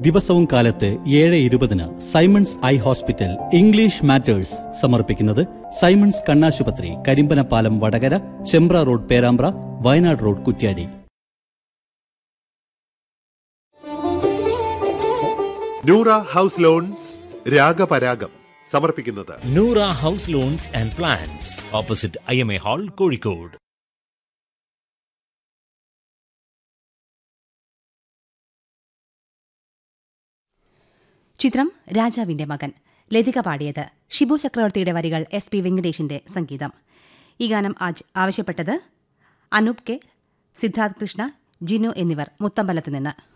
ദിവസവും കാലത്ത് ഏഴ് ഇരുപതിന് Simons eye hospital English matters സമർപ്പിക്കുന്നത് സൈമൺസ് കണ്ണാശുപത്രി Karimbanappalam Vadakara Chembra road Perambra Wayanad road Kuttiadi Noora house loans Ragaparagam സമർപ്പിക്കുന്നത് Noora house loans and plans opposite I M A hall Kozhikode ചിത്രം രാജാവിന്റെ മകൻ ലതിക പാടിയത് ഷിബു ചക്രവർത്തിയുടെ വരികൾ എസ് പി വെങ്കടേഷിന്റെ സംഗീതം ഈ ഗാനം ആജ് ആവശ്യപ്പെട്ടത് അനൂപ് കെ സിദ്ധാർത്ഥ് കൃഷ്ണ ജിനു എന്നിവർ മുത്തമ്പലത്ത് നിന്ന്